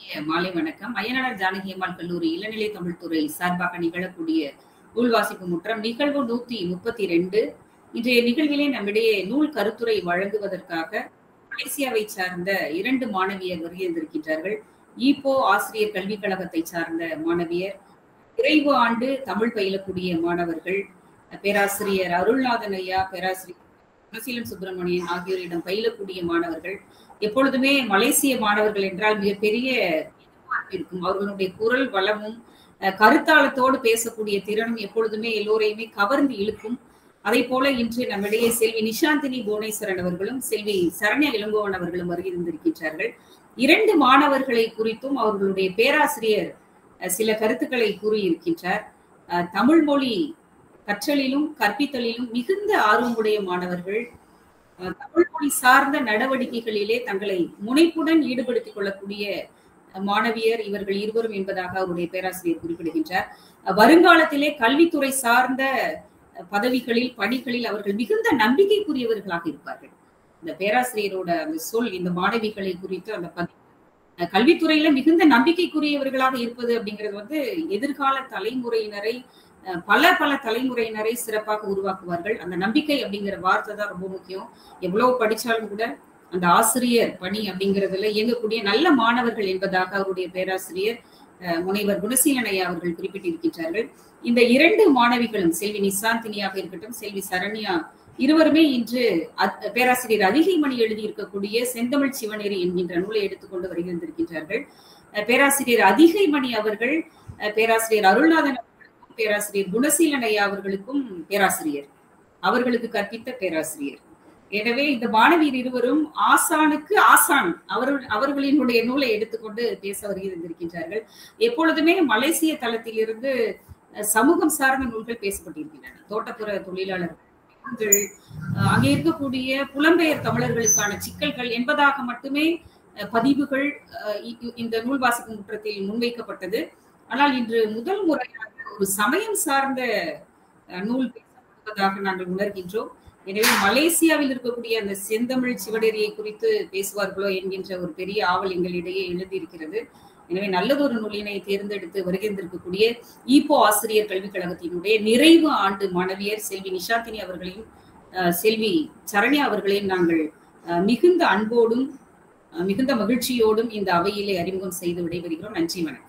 இனிய மாலை வணக்கம் அய்யனார் ஜானகி அம்மாள் கல்லூரி இளநிலை தமிழ்துறை சார்பாக நிகழக்கூடிய நூல் வாசிப்பு முற்றம் நிகழ்வு நூத்தி முப்பத்தி ரெண்டு இன்றைய நிகழ்விலே நம்மிடையே நூல் கருத்துரை வழங்குவதற்காக மலேசியாவை சார்ந்த இரண்டு மாணவியர் வருகின்றிருக்கின்றார்கள் ஈப்போ ஆசிரியர் கல்விக் கழகத்தை சார்ந்த மாணவியர் விரைவு ஆண்டு தமிழ் பயிலக்கூடிய மாணவர்கள் பேராசிரியர் அருள்நாதன் ஐயா பேராசிரியர் குணசீலன் சுப்பிரமணியன் ஆகியோரிடம் பயிலக்கூடிய மாணவர்கள் எப்பொழுதுமே மலேசிய மாணவர்கள் என்றால் மிகப்பெரிய இருக்கும் அவர்களுடைய குரல் வளமும் கருத்தாளத்தோடு பேசக்கூடிய திறனும் எப்பொழுதுமே எல்லோரையுமே கவர்ந்து இழுக்கும் அதே போல இன்று நம்மிடையே செல்வி நிஷாந்தினி புவனேஸ்வரன் அவர்களும் செல்வி சரண்யா இளங்கோவன் அவர்களும் வருகின்றிருக்கின்றார்கள் இரண்டு மாணவர்களை குறித்தும் அவர்களுடைய பேராசிரியர் சில கருத்துக்களை கூறியிருக்கின்றார் தமிழ் மொழி கற்றலிலும் கற்பித்தலிலும் மிகுந்த ஆர்வமுடைய மாணவர்கள் தமிழ் மொழி சார்ந்த நடவடிக்கைகளிலே தங்களை முனைப்புடன் ஈடுபடுத்திக் கொள்ளக்கூடிய மாணவியர் இவர்கள் இருவரும் என்பதாக அவருடைய பேராசிரியர் குறிப்பிடுகின்றார் வருங்காலத்திலே கல்வித்துறை சார்ந்த பதவிகளில் பணிகளில் அவர்கள் மிகுந்த நம்பிக்கைக்குரியவர்களாக இருப்பார்கள் இந்த பேராசிரியரோட அந்த சொல் இந்த மாணவிகளை குறித்து அந்த பதிவு கல்வித்துறையில மிகுந்த நம்பிக்கைக்குரியவர்களாக இருப்பது அப்படிங்கிறது வந்து எதிர்கால தலைமுறையினரை பல பல தலைமுறையினரை சிறப்பாக உருவாக்குவார்கள் அந்த நம்பிக்கை அப்படிங்கிற வார்த்தை தான் ரொம்ப முக்கியம் எவ்வளவு படிச்சாலும் கூட அந்த ஆசிரியர் பணி அப்படிங்கிறதுல இயங்கக்கூடிய நல்ல மாணவர்கள் என்பதாக அவருடைய பேராசிரியர் முனைவர் குணசீலன் ஐயா அவர்கள் குறிப்பிட்டிருக்கின்றார்கள் இந்த இரண்டு மாணவிகளும் செல்வி நிசாந்தினியாக இருக்கட்டும் செல்வி சரண்யா இருவருமே இன்று பேராசிரியர் அதிகைமணி எழுதி இருக்கக்கூடிய செந்தமிழ் சிவநெறி என்கின்ற நூலை எடுத்துக்கொண்டு வருகின்றிருக்கின்றார்கள் பேராசிரியர் அதிகைமணி அவர்கள் பேராசிரியர் அருள்நாதன் பேராசிரியர் குணசீலன் ஐயா அவர்களுக்கும் பேராசிரியர் அவர்களுக்கு கற்பித்த பேராசிரியர் எனவே இந்த மாணவியர் இருவரும் ஆசானுக்கு ஆசான் அவர் அவர்களினுடைய நூலை எடுத்துக்கொண்டு பேச வருகின்றிருக்கின்றார்கள் எப்பொழுதுமே மலேசிய தளத்திலிருந்து சமூகம் சார்ந்த நூல்கள் பேசப்பட்டிருக்கின்றன தோட்டப்புற தொழிலாளர்கள் அங்கே இருக்கக்கூடிய புலம்பெயர் தமிழர்களுக்கான சிக்கல்கள் என்பதாக மட்டுமே பதிவுகள் இந்த நூல் வாசிப்பு முற்றத்தில் முன்வைக்கப்பட்டது ஆனால் இன்று முதல் முறையாக ஒரு சமயம் சார்ந்த நூல் பேசப்படுவதாக நாங்கள் உணர்கின்றோம் எனவே மலேசியாவில் இருக்கக்கூடிய அந்த செந்தமிழ் சிவடேரியை குறித்து பேசுவார்களோ என்கின்ற ஒரு பெரிய ஆவல் எங்களிடையே எழுந்திருக்கிறது எனவே நல்லதொரு நூலினை தேர்ந்தெடுத்து வருகின்றிருக்கக்கூடிய ஈப்போ ஆசிரியர் கல்விக் கழகத்தினுடைய நிறைவு ஆண்டு மாணவியர் செல்வி நிஷாந்தினி அவர்களையும் செல்வி சரண்யா அவர்களையும் நாங்கள் மிகுந்த அன்போடும் மிகுந்த மகிழ்ச்சியோடும் இந்த அவையிலே அறிமுகம் செய்து விடைபெறுகிறோம் நன்றி வணக்கம்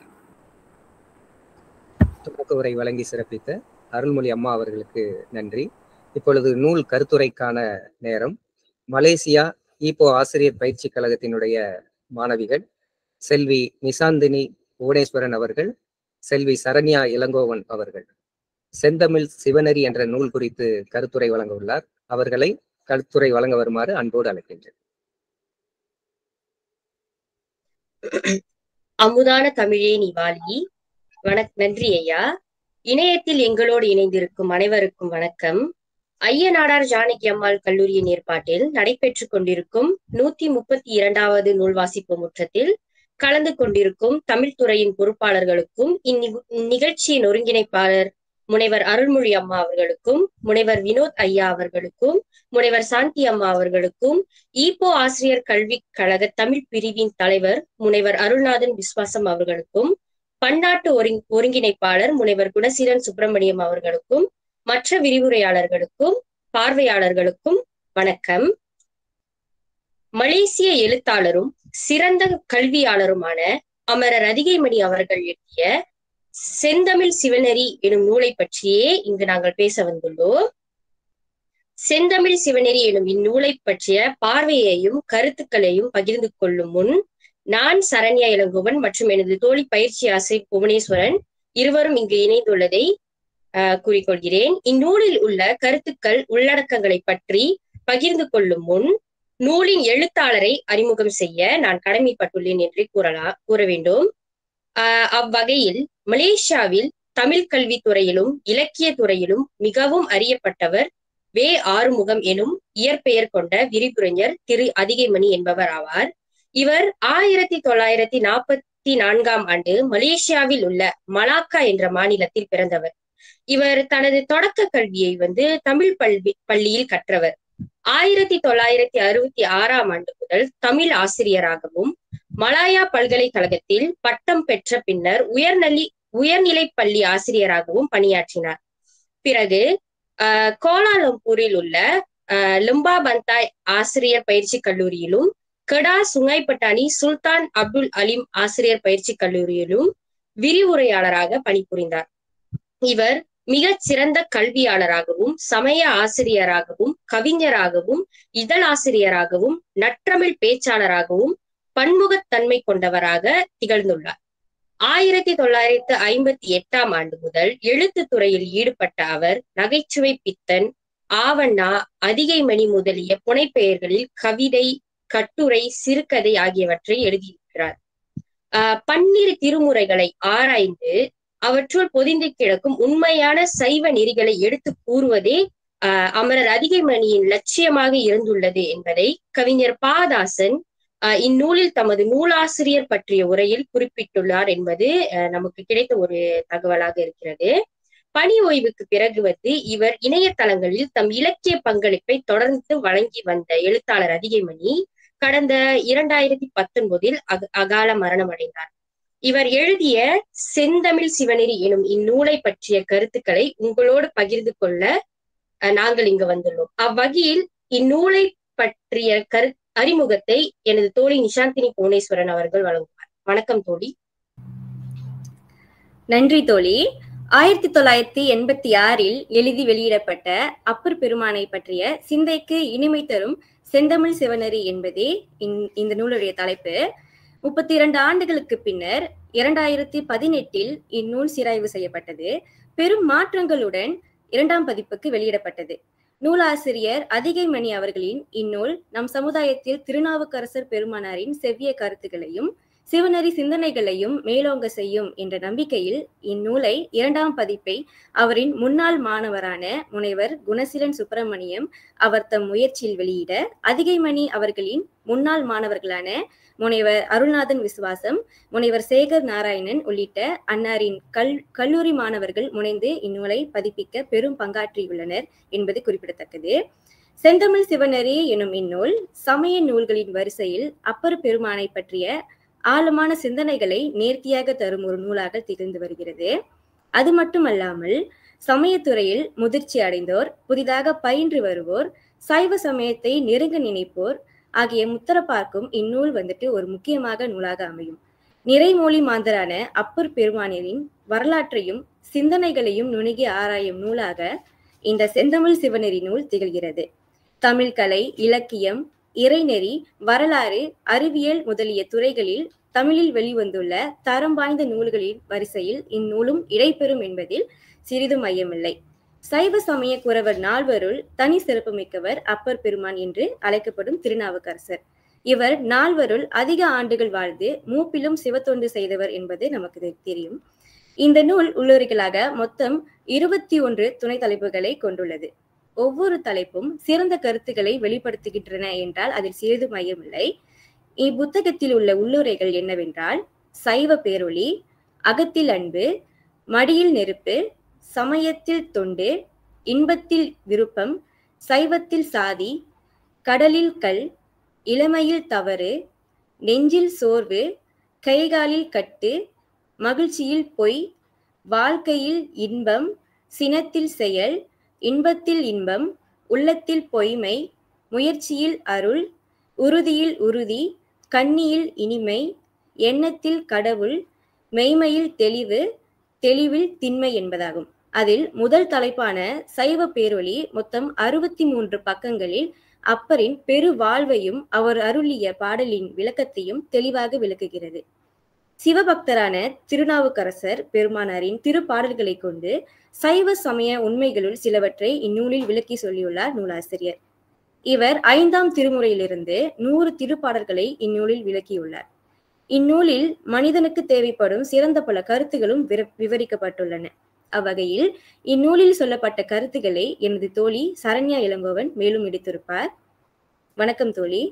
துவக்க உரை வழங்கி சிறப்பித்த அருள்மொழி அம்மா அவர்களுக்கு நன்றி இப்பொழுது நூல் கருத்துரைக்கான நேரம் மலேசியா ஈப்போ ஆசிரியர் பயிற்சி கழகத்தினுடைய மாணவிகள் செல்வி நிசாந்தினி புவனேஸ்வரன் அவர்கள் செல்வி சரண்யா இளங்கோவன் அவர்கள் செந்தமிழ் சிவனரி என்ற நூல் குறித்து கருத்துரை வழங்க உள்ளார் அவர்களை கருத்துரை வழங்க வருமாறு அன்போடு அழைக்கின்றேன் அமுதான தமிழே நீ வாலி வணக் நன்றி ஐயா இணையத்தில் எங்களோடு இணைந்திருக்கும் அனைவருக்கும் வணக்கம் ஐயநாடார் ஜானகி அம்மாள் கல்லூரியின் ஏற்பாட்டில் நடைபெற்றுக் கொண்டிருக்கும் நூத்தி முப்பத்தி இரண்டாவது நூல் வாசிப்பு முற்றத்தில் கலந்து கொண்டிருக்கும் தமிழ்துறையின் பொறுப்பாளர்களுக்கும் இந்நிகழ்ச்சியின் ஒருங்கிணைப்பாளர் முனைவர் அருள்மொழி அம்மா அவர்களுக்கும் முனைவர் வினோத் ஐயா அவர்களுக்கும் முனைவர் சாந்தி அம்மா அவர்களுக்கும் ஈப்போ ஆசிரியர் கல்விக் கழக தமிழ் பிரிவின் தலைவர் முனைவர் அருள்நாதன் விஸ்வாசம் அவர்களுக்கும் பன்னாட்டு ஒருங் ஒருங்கிணைப்பாளர் முனைவர் குணசீலன் சுப்பிரமணியம் அவர்களுக்கும் மற்ற விரிவுரையாளர்களுக்கும் பார்வையாளர்களுக்கும் வணக்கம் மலேசிய எழுத்தாளரும் சிறந்த கல்வியாளருமான அமரர் அதிகைமணி அவர்கள் எழுதிய செந்தமிழ் சிவனரி எனும் நூலை பற்றியே இங்கு நாங்கள் பேச வந்துள்ளோம் செந்தமிழ் சிவனெறி எனும் இந்நூலை பற்றிய பார்வையையும் கருத்துக்களையும் பகிர்ந்து கொள்ளும் முன் நான் சரண்யா இளங்கோவன் மற்றும் எனது தோழி பயிற்சி ஆசிரியர் புவனேஸ்வரன் இருவரும் இங்கு இணைந்துள்ளதை ஆஹ் கூறிக்கொள்கிறேன் இந்நூலில் உள்ள கருத்துக்கள் உள்ளடக்கங்களை பற்றி பகிர்ந்து கொள்ளும் முன் நூலின் எழுத்தாளரை அறிமுகம் செய்ய நான் கடமைப்பட்டுள்ளேன் என்று கூறலாம் கூற வேண்டும் ஆஹ் அவ்வகையில் மலேசியாவில் தமிழ் கல்வித்துறையிலும் இலக்கிய துறையிலும் மிகவும் அறியப்பட்டவர் வே ஆறுமுகம் எனும் இயற்பெயர் கொண்ட விரிவுரைஞர் திரு அதிகைமணி என்பவர் ஆவார் இவர் ஆயிரத்தி தொள்ளாயிரத்தி நாற்பத்தி நான்காம் ஆண்டு மலேசியாவில் உள்ள மலாக்கா என்ற மாநிலத்தில் பிறந்தவர் இவர் தனது தொடக்க கல்வியை வந்து தமிழ் பள்ளி பள்ளியில் கற்றவர் ஆயிரத்தி தொள்ளாயிரத்தி அறுபத்தி ஆறாம் ஆண்டு முதல் தமிழ் ஆசிரியராகவும் மலாயா பல்கலைக்கழகத்தில் பட்டம் பெற்ற பின்னர் உயர்நலி உயர்நிலை பள்ளி ஆசிரியராகவும் பணியாற்றினார் பிறகு அஹ் கோலாலம்பூரில் உள்ள அஹ் லும்பா பந்தாய் ஆசிரியர் பயிற்சி கல்லூரியிலும் கெடா சுங்கைப்பட்டாணி சுல்தான் அப்துல் அலீம் ஆசிரியர் பயிற்சி கல்லூரியிலும் விரிவுரையாளராக பணிபுரிந்தார் இவர் மிகச் சிறந்த கல்வியாளராகவும் சமய ஆசிரியராகவும் கவிஞராகவும் இதழாசிரியராகவும் நற்றமிழ் பேச்சாளராகவும் பன்முகத்தன்மை கொண்டவராக திகழ்ந்துள்ளார் ஆயிரத்தி தொள்ளாயிரத்து ஐம்பத்தி எட்டாம் ஆண்டு முதல் எழுத்து துறையில் ஈடுபட்ட அவர் நகைச்சுவை பித்தன் ஆவண்ணா அதிகைமணி முதலிய புனைப்பெயர்களில் கவிதை கட்டுரை சிறுகதை ஆகியவற்றை எழுதியிருக்கிறார் ஆஹ் பன்னிரு திருமுறைகளை ஆராய்ந்து அவற்றுள் பொதிந்து கிடக்கும் உண்மையான சைவ நெறிகளை எடுத்து கூறுவதே ஆஹ் அமரர் அதிகைமணியின் லட்சியமாக இருந்துள்ளது என்பதை கவிஞர் பாதாசன் ஆஹ் இந்நூலில் தமது நூலாசிரியர் பற்றிய உரையில் குறிப்பிட்டுள்ளார் என்பது நமக்கு கிடைத்த ஒரு தகவலாக இருக்கிறது பணி ஓய்வுக்கு பிறகு வந்து இவர் இணையதளங்களில் தம் இலக்கிய பங்களிப்பை தொடர்ந்து வழங்கி வந்த எழுத்தாளர் அதிகைமணி கடந்த இரண்டாயிரத்தி பத்தொன்பதில் அக அகால மரணம் அடைந்தார் இவர் எழுதிய செந்தமிழ் சிவநெறி எனும் இந்நூலை பற்றிய கருத்துக்களை உங்களோடு பகிர்ந்து கொள்ள நாங்கள் இங்கு வந்துள்ளோம் அவ்வகையில் இந்நூலை பற்றிய கரு அறிமுகத்தை எனது தோழி நிஷாந்தினி புவனேஸ்வரன் அவர்கள் வழங்குவார் வணக்கம் தோழி நன்றி தோழி ஆயிரத்தி தொள்ளாயிரத்தி எண்பத்தி ஆறில் எழுதி வெளியிடப்பட்ட அப்பர் பெருமானை பற்றிய சிந்தைக்கு இனிமை தரும் செந்தமிழ் சிவனரி என்பதே இந்த நூலுடைய தலைப்பு முப்பத்தி இரண்டு ஆண்டுகளுக்கு பின்னர் இரண்டாயிரத்தி பதினெட்டில் இந்நூல் சீராய்வு செய்யப்பட்டது பெரும் மாற்றங்களுடன் இரண்டாம் பதிப்புக்கு வெளியிடப்பட்டது நூலாசிரியர் அதிகைமணி அவர்களின் இந்நூல் நம் சமுதாயத்தில் திருநாவுக்கரசர் பெருமானாரின் செவ்விய கருத்துகளையும் சிவனரி சிந்தனைகளையும் மேலோங்க செய்யும் என்ற நம்பிக்கையில் இந்நூலை இரண்டாம் பதிப்பை அவரின் முன்னாள் மாணவரான முனைவர் குணசீலன் சுப்பிரமணியம் அவர் தம் முயற்சியில் வெளியிட அதிகைமணி அவர்களின் முன்னாள் மாணவர்களான முனைவர் அருள்நாதன் விசுவாசம் முனைவர் சேகர் நாராயணன் உள்ளிட்ட அன்னாரின் கல் கல்லூரி மாணவர்கள் முனைந்து இந்நூலை பதிப்பிக்க பெரும் பங்காற்றியுள்ளனர் என்பது குறிப்பிடத்தக்கது செந்தமிழ் சிவனரி எனும் இந்நூல் சமய நூல்களின் வரிசையில் அப்பர் பெருமானை பற்றிய ஆழமான சிந்தனைகளை நேர்த்தியாக தரும் ஒரு நூலாக திகழ்ந்து வருகிறது அது மட்டுமல்லாமல் சமயத்துறையில் முதிர்ச்சி அடைந்தோர் புதிதாக பயின்று வருவோர் சைவ சமயத்தை நெருங்க நினைப்போர் ஆகிய முத்தர பார்க்கும் இந்நூல் வந்துட்டு ஒரு முக்கியமாக நூலாக அமையும் நிறைமொழி மாந்தரான அப்பர் பெருமானியரின் வரலாற்றையும் சிந்தனைகளையும் நுணுகி ஆராயும் நூலாக இந்த செந்தமிழ் சிவநெறி நூல் திகழ்கிறது தமிழ் கலை இலக்கியம் இறைநெறி வரலாறு அறிவியல் முதலிய துறைகளில் தமிழில் வெளிவந்துள்ள தரம் வாய்ந்த நூல்களின் வரிசையில் இந்நூலும் இடைபெறும் என்பதில் சிறிதும் ஐயமில்லை சைவ சமய குறவர் நால்வருள் தனி சிறப்புமிக்கவர் அப்பர் பெருமான் என்று அழைக்கப்படும் திருநாவுக்கரசர் இவர் நால்வருள் அதிக ஆண்டுகள் வாழ்ந்து மூப்பிலும் சிவத்தொண்டு செய்தவர் என்பது நமக்கு தெரியும் இந்த நூல் உள்ளுரைகளாக மொத்தம் இருபத்தி ஒன்று துணை தலைப்புகளை கொண்டுள்ளது ஒவ்வொரு தலைப்பும் சிறந்த கருத்துக்களை வெளிப்படுத்துகின்றன என்றால் அதில் சிறிது மையமில்லை இப்புத்தகத்தில் உள்ள உள்ளுரைகள் என்னவென்றால் சைவ பேரொளி அகத்தில் அன்பு மடியில் நெருப்பு சமயத்தில் தொண்டு இன்பத்தில் விருப்பம் சைவத்தில் சாதி கடலில் கல் இளமையில் தவறு நெஞ்சில் சோர்வு கைகாலில் கட்டு மகிழ்ச்சியில் பொய் வாழ்க்கையில் இன்பம் சினத்தில் செயல் இன்பத்தில் இன்பம் உள்ளத்தில் பொய்மை முயற்சியில் அருள் உறுதியில் உறுதி கண்ணியில் இனிமை எண்ணத்தில் கடவுள் மெய்மையில் தெளிவு தெளிவில் திண்மை என்பதாகும் அதில் முதல் தலைப்பான சைவ பேரொளி மொத்தம் அறுபத்தி மூன்று பக்கங்களில் அப்பரின் பெரு வாழ்வையும் அவர் அருளிய பாடலின் விளக்கத்தையும் தெளிவாக விளக்குகிறது சிவபக்தரான திருநாவுக்கரசர் பெருமானாரின் திருப்பாடல்களை கொண்டு சைவ சமய உண்மைகளுள் சிலவற்றை இந்நூலில் விளக்கி சொல்லியுள்ளார் நூலாசிரியர் இவர் ஐந்தாம் திருமுறையிலிருந்து நூறு திருப்பாடல்களை இந்நூலில் விளக்கியுள்ளார் இந்நூலில் மனிதனுக்கு தேவைப்படும் சிறந்த பல கருத்துகளும் விவரிக்கப்பட்டுள்ளன அவ்வகையில் இந்நூலில் சொல்லப்பட்ட கருத்துக்களை எனது தோழி சரண்யா இளங்கோவன் மேலும் எடுத்திருப்பார் வணக்கம் தோழி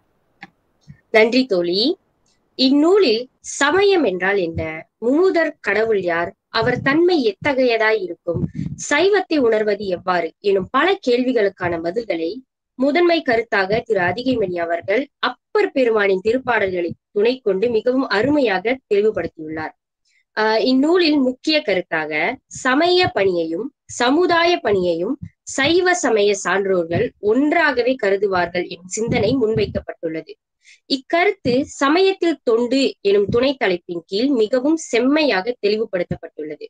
நன்றி தோழி இந்நூலில் சமயம் என்றால் என்ன முமுதர் கடவுள் யார் அவர் தன்மை எத்தகையதாய் இருக்கும் சைவத்தை உணர்வது எவ்வாறு எனும் பல கேள்விகளுக்கான பதில்களை முதன்மை கருத்தாக திரு அதிகைமணி அவர்கள் அப்பர் பெருமானின் திருப்பாடல்களை துணை கொண்டு மிகவும் அருமையாக தெளிவுபடுத்தியுள்ளார் ஆஹ் இந்நூலில் முக்கிய கருத்தாக சமய பணியையும் சமுதாய பணியையும் சைவ சமய சான்றோர்கள் ஒன்றாகவே கருதுவார்கள் எனும் சிந்தனை முன்வைக்கப்பட்டுள்ளது இக்கருத்து சமயத்தில் தொண்டு எனும் துணை தலைப்பின் கீழ் மிகவும் செம்மையாக தெளிவுபடுத்தப்பட்டுள்ளது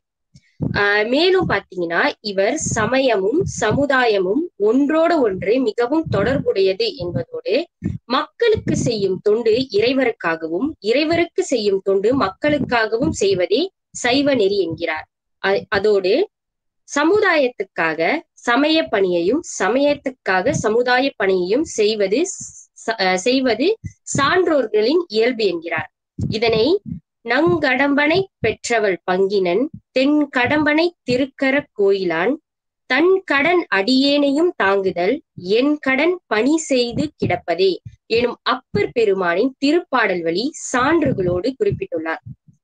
ஆஹ் மேலும் பாத்தீங்கன்னா இவர் சமயமும் சமுதாயமும் ஒன்றோடு ஒன்று மிகவும் தொடர்புடையது என்பதோடு மக்களுக்கு செய்யும் தொண்டு இறைவருக்காகவும் இறைவருக்கு செய்யும் தொண்டு மக்களுக்காகவும் செய்வதே சைவ நெறி என்கிறார் அதோடு சமுதாயத்துக்காக சமய பணியையும் சமயத்துக்காக சமுதாய பணியையும் செய்வது செய்வது சான்றோர்களின் இயல்பு என்கிறார் இதனை நங்கடம்பனை பெற்றவள் பங்கினன் தென் கடம்பனை திருக்கர கோயிலான் தன் கடன் அடியேனையும் தாங்குதல் என் கடன் பணி செய்து கிடப்பதே எனும் அப்பர் பெருமானின் திருப்பாடல் வழி சான்றுகளோடு குறிப்பிட்டுள்ளார்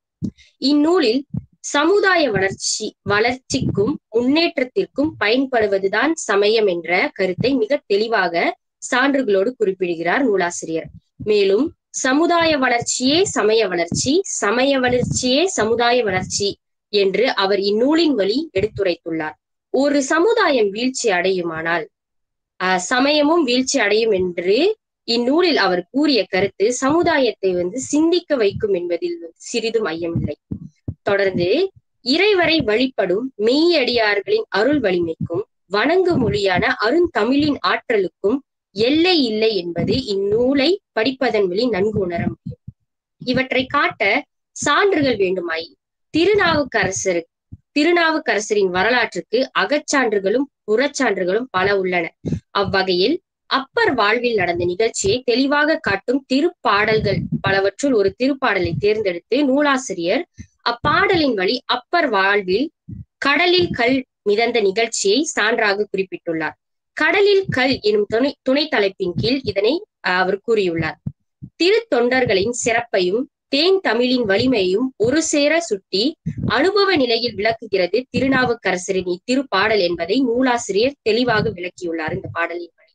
இந்நூலில் சமுதாய வளர்ச்சி வளர்ச்சிக்கும் முன்னேற்றத்திற்கும் பயன்படுவதுதான் சமயம் என்ற கருத்தை மிக தெளிவாக சான்றுகளோடு குறிப்பிடுகிறார் நூலாசிரியர் மேலும் சமுதாய வளர்ச்சியே சமய வளர்ச்சி சமய வளர்ச்சியே சமுதாய வளர்ச்சி என்று அவர் இந்நூலின் வழி எடுத்துரைத்துள்ளார் ஒரு சமுதாயம் வீழ்ச்சி அடையுமானால் அஹ் சமயமும் வீழ்ச்சி அடையும் என்று இந்நூலில் அவர் கூறிய கருத்து சமுதாயத்தை வந்து சிந்திக்க வைக்கும் என்பதில் சிறிதும் ஐயமில்லை தொடர்ந்து இறைவரை வழிபடும் மெய்யடியார்களின் அருள் வலிமைக்கும் வணங்கு மொழியான அருந்தமிழின் ஆற்றலுக்கும் எல்லை இல்லை என்பது இந்நூலை படிப்பதன் வழி நன்கு உணர முடியும் இவற்றை காட்ட சான்றுகள் வேண்டுமாய் திருநாவுக்கரசர் திருநாவுக்கரசரின் வரலாற்றுக்கு அகச்சான்றுகளும் புறச்சான்றுகளும் பல உள்ளன அவ்வகையில் அப்பர் வாழ்வில் நடந்த நிகழ்ச்சியை தெளிவாக காட்டும் திருப்பாடல்கள் பலவற்றுள் ஒரு திருப்பாடலை தேர்ந்தெடுத்து நூலாசிரியர் அப்பாடலின் வழி அப்பர் வாழ்வில் கடலில் கல் மிதந்த நிகழ்ச்சியை சான்றாக குறிப்பிட்டுள்ளார் கடலில் கல் எனும் துணை துணை தலைப்பின் கீழ் இதனை அவர் கூறியுள்ளார் திருத்தொண்டர்களின் சிறப்பையும் தேன் தமிழின் வலிமையையும் ஒரு சேர சுட்டி அனுபவ நிலையில் விளக்குகிறது திருநாவுக்கரசரின் இத்திருப்பாடல் என்பதை நூலாசிரியர் தெளிவாக விளக்கியுள்ளார் இந்த பாடலின் வழி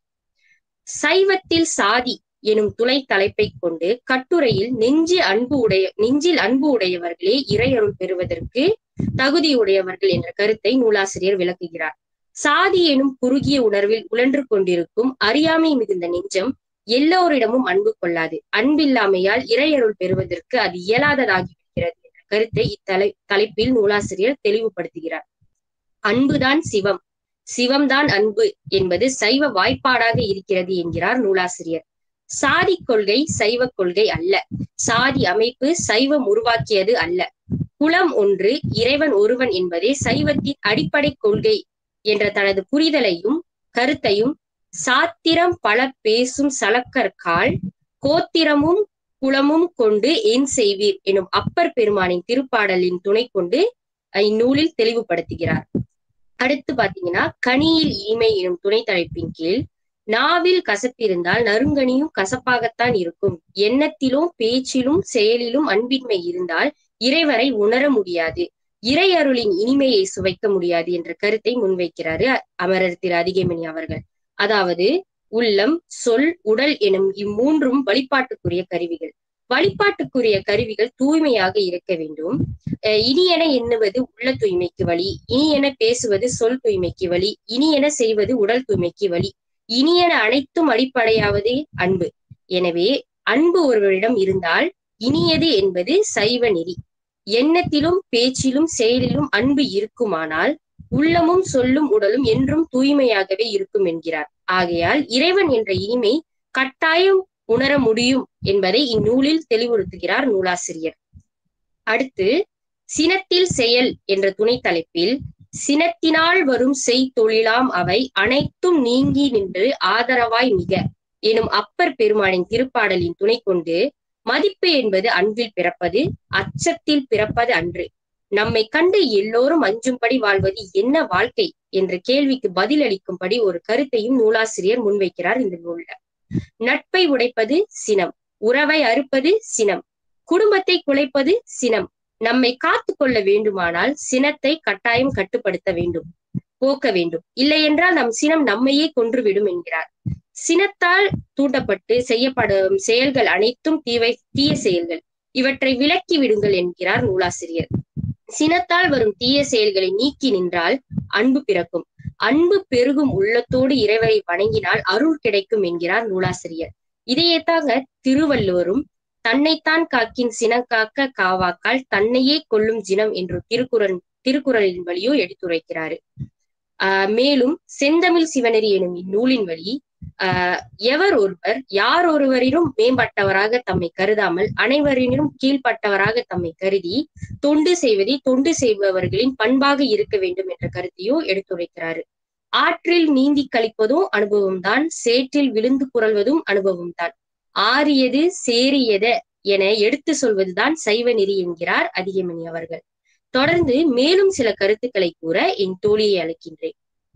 சைவத்தில் சாதி எனும் துணை தலைப்பை கொண்டு கட்டுரையில் நெஞ்சு அன்பு உடைய நெஞ்சில் அன்பு உடையவர்களே இறையருள் பெறுவதற்கு தகுதியுடையவர்கள் என்ற கருத்தை நூலாசிரியர் விளக்குகிறார் சாதி எனும் குறுகிய உணர்வில் உழன்று கொண்டிருக்கும் அறியாமை மிகுந்த நெஞ்சம் எல்லோரிடமும் அன்பு கொள்ளாது அன்பில்லாமையால் இறையருள் பெறுவதற்கு அது இயலாததாகிவிடுகிறது என்ற கருத்தை இத்தலை தலைப்பில் நூலாசிரியர் தெளிவுபடுத்துகிறார் அன்புதான் சிவம் சிவம்தான் அன்பு என்பது சைவ வாய்ப்பாடாக இருக்கிறது என்கிறார் நூலாசிரியர் சாதி கொள்கை சைவ கொள்கை அல்ல சாதி அமைப்பு சைவம் உருவாக்கியது அல்ல குலம் ஒன்று இறைவன் ஒருவன் என்பதே சைவத்தின் அடிப்படை கொள்கை என்ற தனது புரிதலையும் கருத்தையும் சாத்திரம் பல பேசும் சலக்கற்கால் கோத்திரமும் குலமும் கொண்டு என் செய்வீர் எனும் அப்பர் பெருமானின் திருப்பாடலின் துணை கொண்டு இந்நூலில் தெளிவுபடுத்துகிறார் அடுத்து பாத்தீங்கன்னா கனியில் இனிமை எனும் துணை தலைப்பின் கீழ் நாவில் கசப்பிருந்தால் நறுங்கனியும் கசப்பாகத்தான் இருக்கும் எண்ணத்திலும் பேச்சிலும் செயலிலும் அன்பின்மை இருந்தால் இறைவரை உணர முடியாது இறை அருளின் இனிமையை சுவைக்க முடியாது என்ற கருத்தை முன்வைக்கிறாரு அமரர் திரு அதிகமணி அவர்கள் அதாவது உள்ளம் சொல் உடல் எனும் இம்மூன்றும் வழிபாட்டுக்குரிய கருவிகள் வழிபாட்டுக்குரிய கருவிகள் தூய்மையாக இருக்க வேண்டும் இனியென எண்ணுவது உள்ள தூய்மைக்கு வழி இனியென பேசுவது சொல் தூய்மைக்கு வழி இனியென செய்வது உடல் தூய்மைக்கு வழி இனியென அனைத்தும் அடிப்படையாவதே அன்பு எனவே அன்பு ஒருவரிடம் இருந்தால் இனியது என்பது சைவ நெறி எண்ணத்திலும் பேச்சிலும் செயலிலும் அன்பு இருக்குமானால் உள்ளமும் சொல்லும் உடலும் என்றும் தூய்மையாகவே இருக்கும் என்கிறார் ஆகையால் இறைவன் என்ற இனிமை கட்டாயம் உணர முடியும் என்பதை இந்நூலில் தெளிவுறுத்துகிறார் நூலாசிரியர் அடுத்து சினத்தில் செயல் என்ற துணை தலைப்பில் சினத்தினால் வரும் செய் தொழிலாம் அவை அனைத்தும் நீங்கி நின்று ஆதரவாய் மிக எனும் அப்பர் பெருமானின் திருப்பாடலின் துணை கொண்டு மதிப்பு என்பது அன்பில் பிறப்பது அச்சத்தில் பிறப்பது அன்று நம்மை கண்டு எல்லோரும் அஞ்சும்படி வாழ்வது என்ன வாழ்க்கை என்ற கேள்விக்கு பதில் அளிக்கும்படி ஒரு கருத்தையும் நூலாசிரியர் முன்வைக்கிறார் இந்த நூல்ல நட்பை உடைப்பது சினம் உறவை அறுப்பது சினம் குடும்பத்தை குலைப்பது சினம் நம்மை காத்து கொள்ள வேண்டுமானால் சினத்தை கட்டாயம் கட்டுப்படுத்த வேண்டும் போக்க வேண்டும் இல்லை என்றால் நம் சினம் நம்மையே கொன்றுவிடும் என்கிறார் சினத்தால் தூண்டப்பட்டு செய்யப்படும் செயல்கள் அனைத்தும் தீவை தீய செயல்கள் இவற்றை விலக்கி விடுங்கள் என்கிறார் நூலாசிரியர் சினத்தால் வரும் தீய செயல்களை நீக்கி நின்றால் அன்பு பிறக்கும் அன்பு பெருகும் உள்ளத்தோடு இறைவரை வணங்கினால் அருள் கிடைக்கும் என்கிறார் நூலாசிரியர் இதையே தாங்க திருவள்ளுவரும் தன்னைத்தான் காக்கின் சினங்காக்க காவாக்கால் தன்னையே கொல்லும் ஜினம் என்று திருக்குறள் திருக்குறளின் வழியோ எடுத்துரைக்கிறாரு ஆஹ் மேலும் செந்தமிழ் சிவனரி எனும் இந்நூலின் வழி ஆஹ் எவர் ஒருவர் யார் ஒருவரிலும் மேம்பட்டவராக தம்மை கருதாமல் அனைவரினும் கீழ்ப்பட்டவராக தம்மை கருதி தொண்டு செய்வதை தொண்டு செய்பவர்களின் பண்பாக இருக்க வேண்டும் என்ற கருத்தையும் எடுத்துரைக்கிறாரு ஆற்றில் நீந்தி கழிப்பதும் அனுபவம்தான் சேற்றில் விழுந்து புரள்வதும் அனுபவம்தான் ஆரியது சேரியத என எடுத்து சொல்வதுதான் சைவ நெறி என்கிறார் அதிகமணி அவர்கள் தொடர்ந்து மேலும் சில கருத்துக்களை கூற என் தோழியை அழைக்கின்றேன்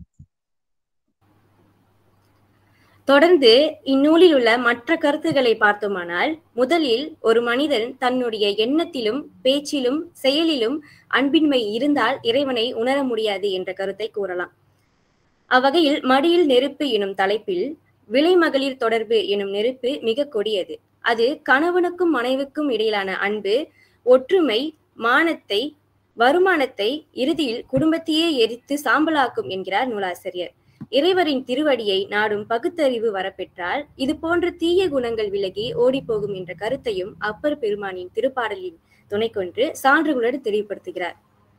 தொடர்ந்து இந்நூலில் உள்ள மற்ற கருத்துக்களை பார்த்தோமானால் முதலில் ஒரு மனிதன் தன்னுடைய எண்ணத்திலும் பேச்சிலும் செயலிலும் அன்பின்மை இருந்தால் இறைவனை உணர முடியாது என்ற கருத்தை கூறலாம் அவ்வகையில் மடியில் நெருப்பு எனும் தலைப்பில் விலைமகளிர் தொடர்பு எனும் நெருப்பு மிக கொடியது அது கணவனுக்கும் மனைவிக்கும் இடையிலான அன்பு ஒற்றுமை மானத்தை வருமானத்தை இறுதியில் குடும்பத்தையே எரித்து சாம்பலாக்கும் என்கிறார் நூலாசிரியர் இறைவரின் திருவடியை நாடும் பகுத்தறிவு வரப்பெற்றால் இது போன்ற தீய குணங்கள் விலகி ஓடிப்போகும் என்ற கருத்தையும் அப்பர் பெருமானின் திருப்பாடலின் துணை கொண்டு சான்றுகளுடன் தெளிவுபடுத்துகிறார்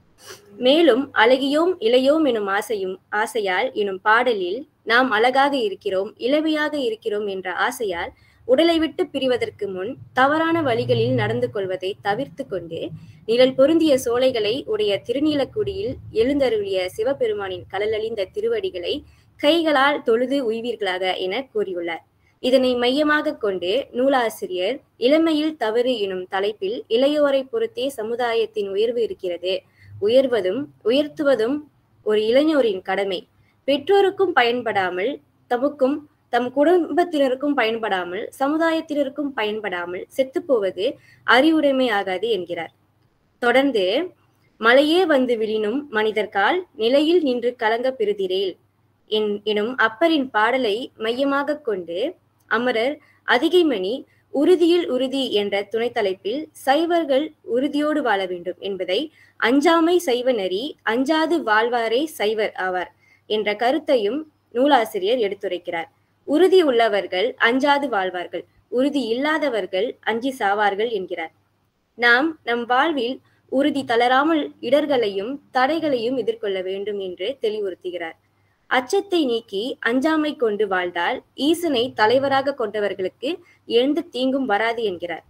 மேலும் அழகியோம் இளையோம் எனும் ஆசையும் ஆசையால் எனும் பாடலில் நாம் அழகாக இருக்கிறோம் இளமையாக இருக்கிறோம் என்ற ஆசையால் உடலை விட்டு பிரிவதற்கு முன் தவறான வழிகளில் நடந்து கொள்வதை தவிர்த்து கொண்டு நிழல் பொருந்திய சோலைகளை உடைய திருநீலக்குடியில் எழுந்தருளிய சிவபெருமானின் கடலழிந்த திருவடிகளை கைகளால் தொழுது உய்வீர்களாக என கூறியுள்ளார் இதனை மையமாக கொண்டு நூலாசிரியர் இளமையில் தவறு எனும் தலைப்பில் இளையோரை பொறுத்தே சமுதாயத்தின் உயர்வு இருக்கிறது உயர்வதும் உயர்த்துவதும் ஒரு இளைஞரின் கடமை பெற்றோருக்கும் பயன்படாமல் தமக்கும் தம் குடும்பத்தினருக்கும் பயன்படாமல் சமுதாயத்தினருக்கும் பயன்படாமல் செத்துப்போவது அறிவுடைமை ஆகாது என்கிறார் தொடர்ந்து மலையே வந்து விழினும் மனிதர்கால் நிலையில் நின்று கலங்க பெறுதிரேல் எனும் அப்பரின் பாடலை மையமாக கொண்டு அமரர் அதிகைமணி உறுதியில் உறுதி என்ற துணை தலைப்பில் சைவர்கள் உறுதியோடு வாழ வேண்டும் என்பதை அஞ்சாமை சைவ நெறி அஞ்சாது வாழ்வாரே சைவர் ஆவார் என்ற கருத்தையும் நூலாசிரியர் எடுத்துரைக்கிறார் உறுதி உள்ளவர்கள் அஞ்சாது வாழ்வார்கள் உறுதி இல்லாதவர்கள் அஞ்சி சாவார்கள் என்கிறார் நாம் நம் வாழ்வில் உறுதி தளராமல் இடர்களையும் தடைகளையும் எதிர்கொள்ள வேண்டும் என்று தெளிவுறுத்துகிறார் அச்சத்தை நீக்கி அஞ்சாமை கொண்டு வாழ்ந்தால் ஈசனை தலைவராக கொண்டவர்களுக்கு எந்த தீங்கும் வராது என்கிறார்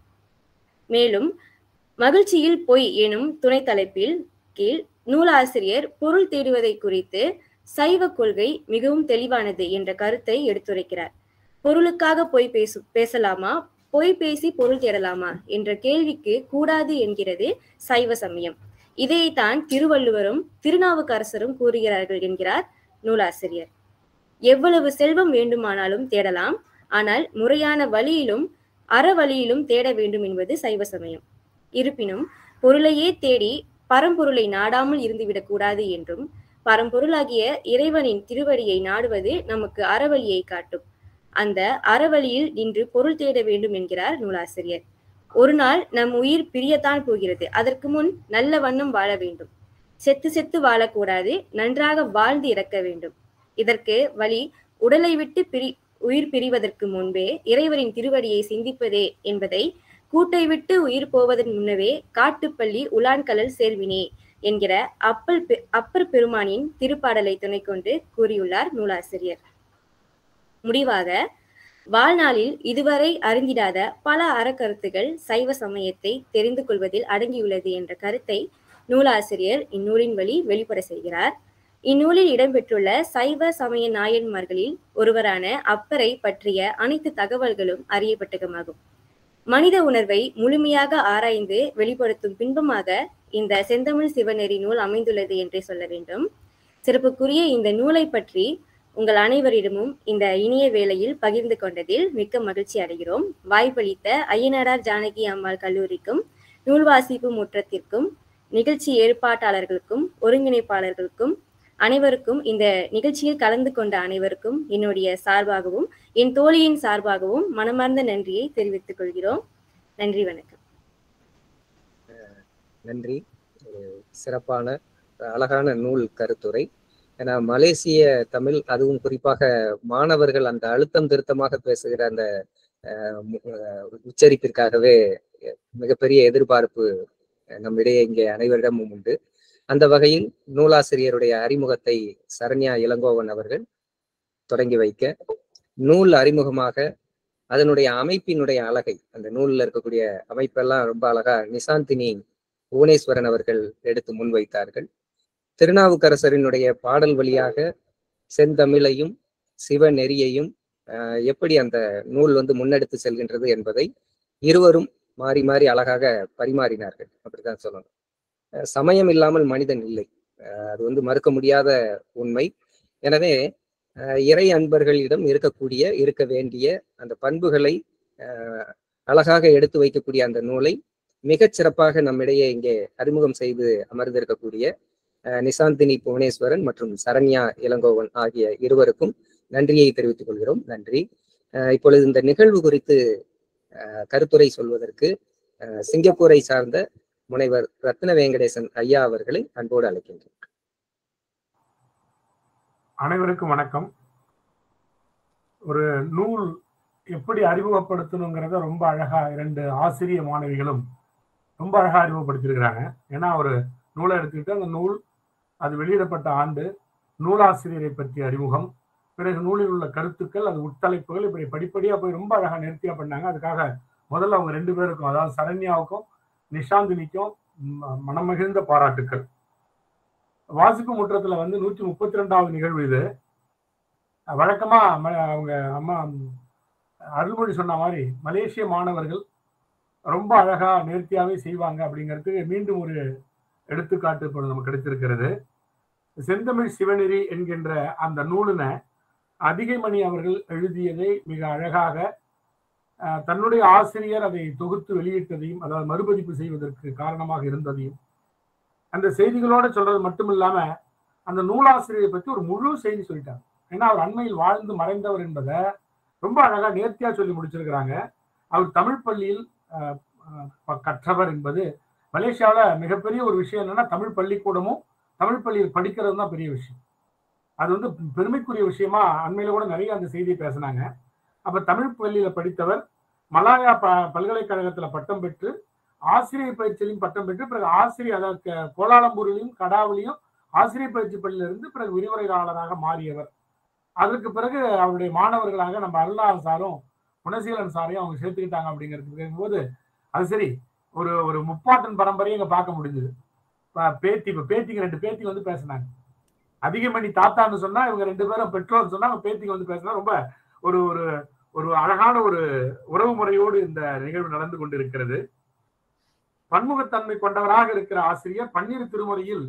மேலும் மகிழ்ச்சியில் பொய் எனும் துணை தலைப்பில் கீழ் நூலாசிரியர் பொருள் தேடுவதை குறித்து சைவ கொள்கை மிகவும் தெளிவானது என்ற கருத்தை எடுத்துரைக்கிறார் பொருளுக்காக பொய் பேசு பேசலாமா பொய் பேசி பொருள் தேடலாமா என்ற கேள்விக்கு கூடாது என்கிறது சைவ சமயம் இதைத்தான் திருவள்ளுவரும் திருநாவுக்கரசரும் கூறுகிறார்கள் என்கிறார் நூலாசிரியர் எவ்வளவு செல்வம் வேண்டுமானாலும் தேடலாம் ஆனால் முறையான வழியிலும் அறவழியிலும் தேட வேண்டும் என்பது சைவ சமயம் இருப்பினும் பொருளையே தேடி பரம்பொருளை நாடாமல் இருந்துவிடக் கூடாது என்றும் பரம்பொருளாகிய இறைவனின் திருவடியை நாடுவது நமக்கு அறவழியை காட்டும் அந்த அறவழியில் நின்று பொருள் தேட வேண்டும் என்கிறார் நூலாசிரியர் ஒரு நாள் நம் உயிர் பிரியத்தான் போகிறது அதற்கு முன் நல்ல வண்ணம் வாழ வேண்டும் செத்து செத்து வாழக்கூடாது நன்றாக வாழ்ந்து இறக்க வேண்டும் இதற்கு வழி உடலை விட்டு பிரி உயிர் பிரிவதற்கு முன்பே இறைவரின் திருவடியை சிந்திப்பதே என்பதை கூட்டை விட்டு உயிர் போவதன் முன்னவே காட்டுப்பள்ளி உலான்கலல் சேர்வினே என்கிற அப்பல் அப்பர் பெருமானின் திருப்பாடலை துணை கொண்டு கூறியுள்ளார் நூலாசிரியர் முடிவாக வாழ்நாளில் இதுவரை அறிந்திடாத பல அறக்கருத்துகள் சைவ சமயத்தை தெரிந்து கொள்வதில் அடங்கியுள்ளது என்ற கருத்தை நூலாசிரியர் இந்நூலின் வழி வெளிப்பட செய்கிறார் இந்நூலில் இடம்பெற்றுள்ள சைவ சமய நாயன்மார்களில் ஒருவரான அப்பரை பற்றிய அனைத்து தகவல்களும் அறியப்பட்டகமாகும் மனித உணர்வை முழுமையாக ஆராய்ந்து வெளிப்படுத்தும் பின்பமாக இந்த செந்தமிழ் சிவநெறி நூல் அமைந்துள்ளது என்றே சொல்ல வேண்டும் சிறப்புக்குரிய இந்த நூலை பற்றி உங்கள் அனைவரிடமும் இந்த இனிய வேளையில் பகிர்ந்து கொண்டதில் மிக்க மகிழ்ச்சி அடைகிறோம் வாய்ப்பளித்த ஐயனாரார் ஜானகி அம்மாள் கல்லூரிக்கும் நூல் வாசிப்பு முற்றத்திற்கும் நிகழ்ச்சி ஏற்பாட்டாளர்களுக்கும் ஒருங்கிணைப்பாளர்களுக்கும் அனைவருக்கும் இந்த நிகழ்ச்சியில் கலந்து கொண்ட அனைவருக்கும் என்னுடைய சார்பாகவும் என் தோழியின் சார்பாகவும் மனமார்ந்த நன்றியை தெரிவித்துக் கொள்கிறோம் நன்றி வணக்கம் நன்றி ஒரு சிறப்பான அழகான நூல் கருத்துரை ஏன்னா மலேசிய தமிழ் அதுவும் குறிப்பாக மாணவர்கள் அந்த அழுத்தம் திருத்தமாக பேசுகிற அந்த அஹ், மு- அஹ், உச்சரிப்பிற்காகவே மிகப்பெரிய எதிர்பார்ப்பு நம்மிடையே இங்கே அனைவரிடமும் உண்டு அந்த வகையில் நூலாசிரியருடைய அறிமுகத்தை சரண்யா இளங்கோவன் அவர்கள் தொடங்கி வைக்க நூல் அறிமுகமாக அதனுடைய அமைப்பினுடைய அழகை அந்த நூல்ல இருக்கக்கூடிய அமைப்பெல்லாம் ரொம்ப அழகா நிசாந்தினி புவனேஸ்வரன் அவர்கள் எடுத்து முன்வைத்தார்கள் திருநாவுக்கரசரினுடைய பாடல் வழியாக செந்தமிழையும் சிவநெறியையும் ஆஹ், எப்படி அந்த நூல் வந்து முன்னெடுத்து செல்கின்றது என்பதை இருவரும் மாறி மாறி அழகாக பரிமாறினார்கள் அப்படித்தான் சொல்லணும் அஹ், சமயம் இல்லாமல் மனிதன் இல்லை அஹ், அது வந்து மறுக்க முடியாத உண்மை எனவே அஹ், இறை அன்பர்களிடம் இருக்கக்கூடிய இருக்க வேண்டிய அந்த பண்புகளை அஹ், அழகாக எடுத்து வைக்கக்கூடிய அந்த நூலை மிகச் சிறப்பாக நம்மிடையே இங்கே அறிமுகம் செய்து அமர்ந்திருக்கக்கூடிய அஹ், நிசாந்தினி புவனேஸ்வரன் மற்றும் சரண்யா இளங்கோவன் ஆகிய இருவருக்கும் நன்றியை தெரிவித்துக் கொள்கிறோம் நன்றி அஹ், இப்பொழுது இந்த நிகழ்வு குறித்து அஹ், கருத்துரை சொல்வதற்கு அஹ், சிங்கப்பூரை சார்ந்த முனைவர் ரத்ன வெங்கடேசன் ஐயா அவர்களை அன்போடு அழைக்கின்றேன் அனைவருக்கும் வணக்கம் ஒரு நூல் எப்படி அறிமுகப்படுத்தணுங்கிறத ரொம்ப அழகா இரண்டு ஆசிரிய மாணவிகளும் ரொம்ப அழகா அறிமுகப்படுத்தியிருக்கிறாங்க ஏன்னா ஒரு நூலை எடுத்துக்கிட்டு அந்த நூல் அது வெளியிடப்பட்ட ஆண்டு நூலாசிரியரை பற்றிய அறிமுகம் பிறகு நூலில் உள்ள கருத்துக்கள் அது உட்தலைப்புகள் இப்படி படிப்படியா போய் ரொம்ப அழகா நேர்த்தியா பண்ணாங்க அதுக்காக முதல்ல அவங்க ரெண்டு பேருக்கும் அதாவது சரண்யாவுக்கும் நிஷாந்தினிக்கும் ம- மனமகிழ்ந்த பாராட்டுக்கள் வாசிப்பு முற்றத்துல வந்து நூற்றி முப்பத்தி ரெண்டாவது நிகழ்வு இது வழக்கமா ம- அவங்க அம்மா ம், அருள்மொழி சொன்ன மாதிரி மலேசிய மாணவர்கள் ரொம்ப அழகா நேர்த்தியாவே செய்வாங்க அப்படிங்கிறதுக்கு மீண்டும் ஒரு எடுத்துக்காட்டு இப்போ நமக்கு கிடைத்திருக்கிறது செந்தமிழ் சிவநெறி என்கின்ற அந்த நூலினை அதிகைமணி அவர்கள் எழுதியதை மிக அழகாக அஹ், தன்னுடைய ஆசிரியர் அதை தொகுத்து வெளியிட்டதையும் அதாவது மறுபதிப்பு செய்வதற்கு காரணமாக இருந்ததையும் அந்த செய்திகளோட சொல்றது மட்டும் இல்லாம அந்த நூலாசிரியரை பற்றி ஒரு முழு செய்தி சொல்லிட்டாங்க ஏன்னா அவர் அண்மையில் வாழ்ந்து மறைந்தவர் என்பதை ரொம்ப அழகா நேர்த்தியா சொல்லி முடிச்சிருக்கிறாங்க அவர் தமிழ் பள்ளியில் அஹ், அஹ், கற்றவர் என்பது மலேசியாவில் மிகப்பெரிய ஒரு விஷயம் என்னன்னா தமிழ் பள்ளிக்கூடமும் தமிழ் பள்ளியில் படிக்கிறது தான் பெரிய விஷயம் அது வந்து பெருமைக்குரிய விஷயமா அண்மையில கூட நிறைய அந்த செய்தியை பேசினாங்க அப்ப தமிழ் பள்ளியில படித்தவர் மலாயா ப பல்கலைக்கழகத்துல பட்டம் பெற்று ஆசிரியர் பயிற்சியிலையும் பட்டம் பெற்று பிறகு ஆசிரியர் அதாவது க- கோலாலம்பூரிலையும் கடாவிலையும் ஆசிரியர் பயிற்சி பள்ளியிலிருந்து பிறகு விரிவுரையாளராக மாறியவர் அதற்கு பிறகு அவருடைய மாணவர்களாக நம்ம அருளாளர் சாரும் குணசீலன் சாரையும் அவங்க சேர்த்துக்கிட்டாங்க அப்படிங்கிறது போது அது சரி ஒரு ஒரு முப்பாட்டன் பரம்பரையை இங்க பார்க்க முடிஞ்சது பேத்தி இப்ப பேத்திங்க ரெண்டு பேத்தி வந்து பேசினாங்க அதிகமணி தாத்தான்னு சொன்னா இவங்க ரெண்டு பேரும் பெற்றோர் சொன்னா அவங்க பேத்திங்க வந்து பேசினா ரொம்ப ஒரு ஒரு ஒரு அழகான ஒரு உறவு முறையோடு இந்த நிகழ்வு நடந்து கொண்டிருக்கிறது பன்முகத்தன்மை கொண்டவராக இருக்கிற ஆசிரியர் பன்னீர் திருமுறையில்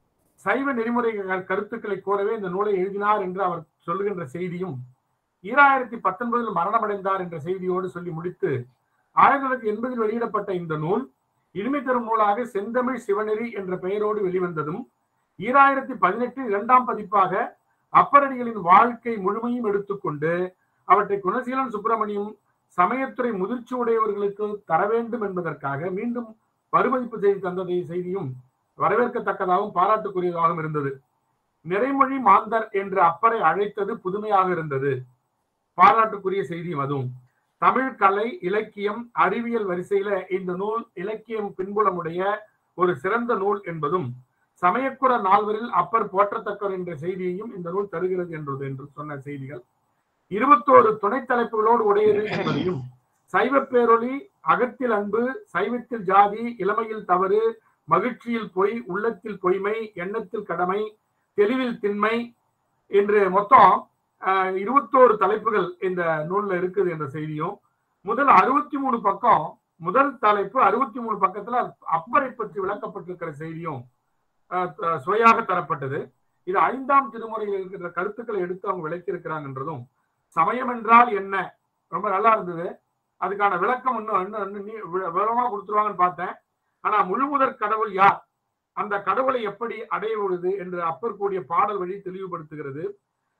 சைவ நெறிமுறை கருத்துக்களை கூறவே இந்த நூலை எழுதினார் என்று அவர் சொல்லுகின்ற செய்தியும் ஈராயிரத்தி பத்தொன்பதில் மரணமடைந்தார் என்ற செய்தியோடு சொல்லி முடித்து ஆயிரத்தி தொள்ளாயிரத்தி எண்பதில் வெளியிடப்பட்ட இந்த நூல் இனிமை தரும் நூலாக செந்தமிழ் சிவநெறி என்ற பெயரோடு வெளிவந்ததும் ஈராயிரத்தி பதினெட்டு இரண்டாம் பதிப்பாக அப்பரடிகளின் வாழ்க்கை முழுமையும் எடுத்துக்கொண்டு அவற்றை குணசீலன் சுப்பிரமணியம் சமயத்துறை முதிர்ச்சி உடையவர்களுக்கு தர வேண்டும் என்பதற்காக மீண்டும் மறுமதிப்பு செய்து தந்ததை செய்தியும் வரவேற்கத்தக்கதாகவும் பாராட்டுக்குரியதாகவும் இருந்தது நிறைமொழி மாந்தர் என்று அப்பரை அழைத்தது புதுமையாக இருந்தது பாராட்டுக்குரிய செய்தியும் அதுவும் தமிழ் கலை இலக்கியம் அறிவியல் வரிசையில இந்த நூல் இலக்கியம் பின்புலமுடைய ஒரு சிறந்த நூல் என்பதும் சமயக்குற நால்வரில் அப்பர் போற்றத்தக்கவர் என்ற செய்தியையும் இந்த நூல் தருகிறது என்றது என்று சொன்ன செய்திகள் இருபத்தோரு துணை தலைப்புகளோடு உடையது என்பதையும் சைவ பேரொளி அகத்தில் அன்பு சைவத்தில் ஜாதி இளமையில் தவறு மகிழ்ச்சியில் பொய் உள்ளத்தில் பொய்மை எண்ணத்தில் கடமை தெளிவில் திண்மை என்று மொத்தம் ஆஹ், இருபத்தோரு தலைப்புகள் இந்த நூல்ல இருக்குது என்ற செய்தியும் முதல் அறுபத்தி மூணு பக்கம் முதல் தலைப்பு அறுபத்தி மூணு பக்கத்துல அப்பரை பற்றி விளக்கப்பட்டிருக்கிற செய்தியும் ஆஹ், த- சுவையாக தரப்பட்டது இது ஐந்தாம் திருமுறையில் இருக்கின்ற கருத்துக்களை எடுத்து அவங்க விளக்கி இருக்கிறாங்கன்றதும் சமயம் என்றால் என்ன ரொம்ப நல்லா இருந்தது அதுக்கான விளக்கம் இன்னும் இன்னும் இன்னும் நீ- வி- விவரமா கொடுத்துருவாங்கன்னு பார்த்தேன் ஆனா முழுமுதற் கடவுள் யார் அந்த கடவுளை எப்படி அடையுவது என்று அப்பர் கூடிய பாடல் வழி தெளிவுபடுத்துகிறது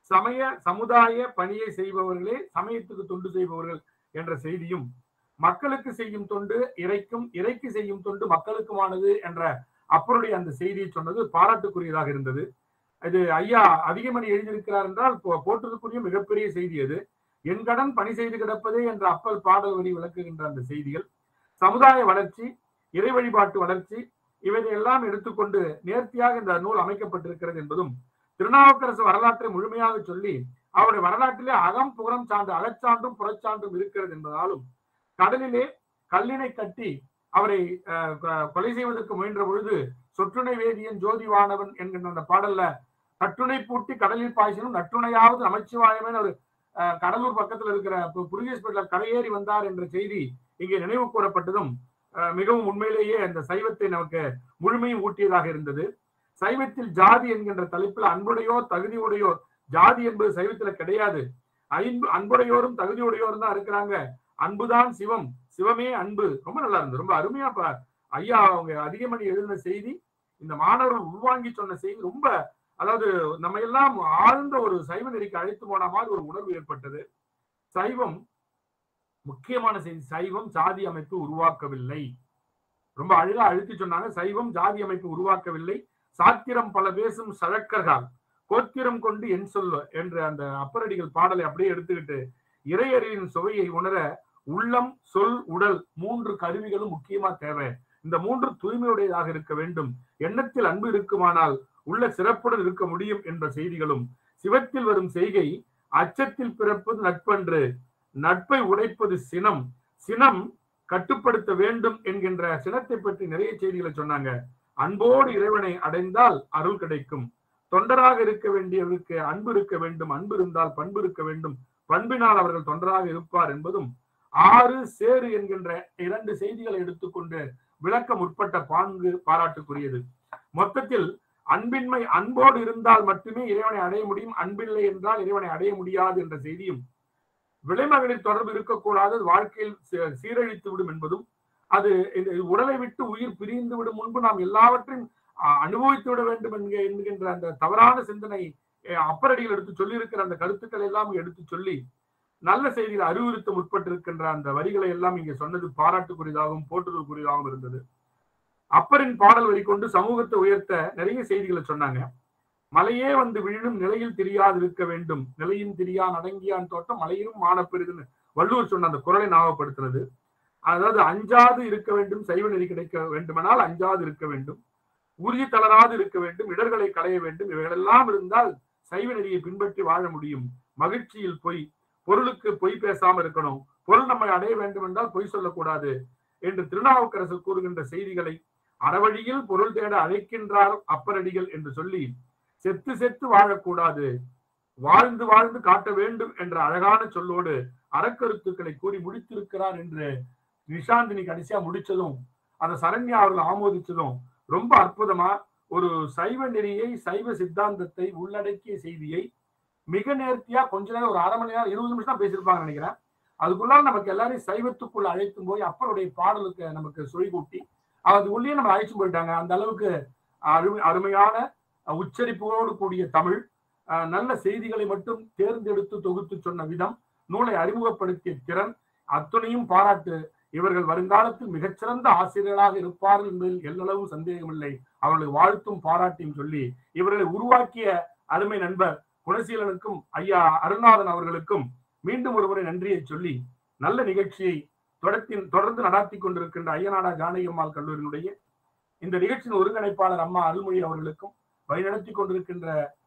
சமய சமுதாய பணியை செய்பவர்களே சமயத்துக்கு தொண்டு செய்பவர்கள் என்ற செய்தியும் மக்களுக்கு செய்யும் தொண்டு இறைக்கும் இறைக்கு செய்யும் தொண்டு மக்களுக்குமானது என்ற அப்பருடைய அந்த செய்தியை சொன்னது பாராட்டுக்குரியதாக இருந்தது இது ஐயா அதிகமணி எழுதியிருக்கிறார் என்றால் போ- போற்றுதற்குரிய மிகப்பெரிய செய்தி அது என் கடன் பணி செய்து கிடப்பதே என்ற அப்பல் பாடல் வரி விளக்குகின்ற அந்த செய்திகள் சமுதாய வளர்ச்சி இறை வழிபாட்டு வளர்ச்சி இவையெல்லாம் எடுத்துக்கொண்டு நேர்த்தியாக இந்த நூல் அமைக்கப்பட்டிருக்கிறது என்பதும் திருநாவுக்கரசு வரலாற்றை முழுமையாக சொல்லி அவருடைய வரலாற்றிலே அகம் புறம் சான்று அகச்சான்றும் புறச்சான்றும் இருக்கிறது என்பதாலும் கடலிலே கல்லினை கட்டி அவரை அஹ், கொ- கொலை செய்வதற்கு முயன்ற பொழுது சொற்றுணை வேதியன் ஜோதிவானவன் என்கின்ற அந்த பாடல்ல கட்டுணை பூட்டி கடலில் பாய்ச்சினும் நற்றுணையாவது நமச்சிவாயமே ஒரு அஹ், கடலூர் பக்கத்துல இருக்கிற பு- புருகேஸ்பேட்டில் கரையேறி வந்தார் என்ற செய்தி இங்கே நினைவு கூறப்பட்டதும் அஹ், மிகவும் உண்மையிலேயே அந்த சைவத்தை நமக்கு முழுமையும் ஊட்டியதாக இருந்தது சைவத்தில் ஜாதி என்கின்ற தலைப்பில் அன்புடையோர் தகுதியுடையோர் ஜாதி என்பது சைவத்துல கிடையாது ஐந்து அன்புடையோரும் தகுதியுடையோரும் தான் இருக்கிறாங்க அன்புதான் சிவம் சிவமே அன்பு ரொம்ப நல்லா இருந்தது ரொம்ப அருமையா பா- ஐயா அவங்க அதிகமணி எழுதின செய்தி இந்த மாணவர்கள் உள்வாங்கி சொன்ன செய்தி ரொம்ப அதாவது நம்ம எல்லாம் ஆழ்ந்த ஒரு சைவ நெறிக்கு அழைத்து போன மாதிரி ஒரு உணர்வு ஏற்பட்டது சைவம் முக்கியமான செய்தி சைவம் ஜாதி அமைப்பு உருவாக்கவில்லை ரொம்ப அழகா அழுத்தி சொன்னாங்க சைவம் ஜாதி அமைப்பு உருவாக்கவில்லை சாத்திரம் பல பேசும் சழக்கர்கள் கோத்திரம் கொண்டு என் சொல்ல என்ற அந்த அப்பரடிகள் பாடலை அப்படியே எடுத்துக்கிட்டு இறையறிவின் சுவையை உணர உள்ளம் சொல் உடல் மூன்று கருவிகளும் முக்கியமா தேவை இந்த மூன்று தூய்மையுடையதாக இருக்க வேண்டும் எண்ணத்தில் அன்பு இருக்குமானால் உள்ள சிறப்புடன் இருக்க முடியும் என்ற செய்திகளும் சிவத்தில் வரும் செய்கை அச்சத்தில் பிறப்பது நட்பன்று நட்பை உடைப்பது சினம் சினம் கட்டுப்படுத்த வேண்டும் என்கின்ற சினத்தை பற்றி நிறைய செய்திகளை சொன்னாங்க அன்போடு இறைவனை அடைந்தால் அருள் கிடைக்கும் தொண்டராக இருக்க வேண்டியவருக்கு அன்பு இருக்க வேண்டும் அன்பு இருந்தால் பண்பு இருக்க வேண்டும் பண்பினால் அவர்கள் தொண்டராக இருப்பார் என்பதும் ஆறு சேரு என்கின்ற இரண்டு செய்திகளை எடுத்துக்கொண்டு விளக்க முற்பட்ட பாங்கு பாராட்டுக்குரியது மொத்தத்தில் அன்பின்மை அன்போடு இருந்தால் மட்டுமே இறைவனை அடைய முடியும் அன்பில்லை என்றால் இறைவனை அடைய முடியாது என்ற செய்தியும் விளைமகளிர் தொடர்பு இருக்கக்கூடாது அது வாழ்க்கையில் சீ- சீரழித்து விடும் என்பதும் அது இந்த உடலை விட்டு உயிர் பிரிந்து விடும் முன்பு நாம் எல்லாவற்றையும் அஹ், அனுபவித்து விட வேண்டும் என்க- என்கின்ற அந்த தவறான சிந்தனை அஹ், அப்பரடிகள் எடுத்து சொல்லியிருக்கிற அந்த கருத்துக்களை எல்லாம் எடுத்து சொல்லி நல்ல செய்தியில் அறிவுறுத்த முற்பட்டிருக்கின்ற அந்த வரிகளை எல்லாம் இங்கே சொன்னது பாராட்டுக்குரியதாகவும் போற்றுதலுக்குரியதாகவும் இருந்தது அப்பரின் பாடல் வரி கொண்டு சமூகத்தை உயர்த்த நிறைய செய்திகளை சொன்னாங்க மலையே வந்து விழும் நிலையில் தெரியாது இருக்க வேண்டும் நிலையும் தெரியான் அடங்கியான் தோட்டம் மலையிலும் மானப்பெரிதுன்னு வள்ளுவர் சொன்ன அந்த குரலை ஞாபகப்படுத்தினது அதாவது அஞ்சாது இருக்க வேண்டும் சைவ நெறி கிடைக்க வேண்டுமானால் அஞ்சாது இருக்க வேண்டும் உறுதி தளராது இருக்க வேண்டும் இடர்களை களைய வேண்டும் இவைகளெல்லாம் இருந்தால் சைவ நெறியை பின்பற்றி வாழ முடியும் மகிழ்ச்சியில் பொய் பொருளுக்கு பொய் பேசாம இருக்கணும் பொருள் நம்மை அடைய வேண்டும் என்றால் பொய் சொல்லக்கூடாது என்று திருநாவுக்கரசர் கூறுகின்ற செய்திகளை அறவழியில் பொருள் தேட அழைக்கின்றார் அப்பரடிகள் என்று சொல்லி செத்து செத்து வாழக்கூடாது வாழ்ந்து வாழ்ந்து காட்ட வேண்டும் என்ற அழகான சொல்லோடு அறக்கருத்துக்களை கூறி முடித்திருக்கிறார் என்று நிஷாந்தினி கடைசியா முடிச்சதும் அந்த சரண்யா அவர்கள் ஆமோதிச்சதும் ரொம்ப அற்புதமா ஒரு சைவ நெறியை சைவ சித்தாந்தத்தை உள்ளடக்கிய செய்தியை மிக நேர்த்தியா கொஞ்ச நேரம் ஒரு அரை மணி நேரம் இருபது நிமிஷம் தான் பேசியிருப்பாங்க நினைக்கிறேன் அதுக்குள்ளால நமக்கு எல்லாரையும் சைவத்துக்குள்ள அழைத்தும் போய் அப்பருடைய பாடலுக்கு நமக்கு சுழி கூட்டி அது உள்ளே நம்ம அழைச்சு போயிட்டாங்க அந்த அளவுக்கு அருமை அருமையான அஹ், உச்சரிப்புகளோடு கூடிய தமிழ் அஹ், நல்ல செய்திகளை மட்டும் தேர்ந்தெடுத்து தொகுத்து சொன்ன விதம் நூலை அறிமுகப்படுத்திய திறன் அத்துணையும் பாராட்டு இவர்கள் வருங்காலத்தில் மிகச்சிறந்த ஆசிரியர்களாக இருப்பார்கள் என்பதில் எல்லளவு சந்தேகமில்லை அவர்களுக்கு வாழ்த்தும் பாராட்டியும் சொல்லி இவர்களை உருவாக்கிய அருமை நண்பர் குணசீலனுக்கும் ஐயா அருணாதன் அவர்களுக்கும் மீண்டும் ஒருமுறை நன்றியை சொல்லி நல்ல நிகழ்ச்சியை தொடர்த்தின் தொடர்ந்து நடாத்தி கொண்டிருக்கின்ற ஐயனாடா ஜானகி அம்மாள் கல்லூரியினுடைய இந்த நிகழ்ச்சியின் ஒருங்கிணைப்பாளர் அம்மா அருள்மொழி அவர்களுக்கும் வழிநடத்தி கொண்டிருக்கின்ற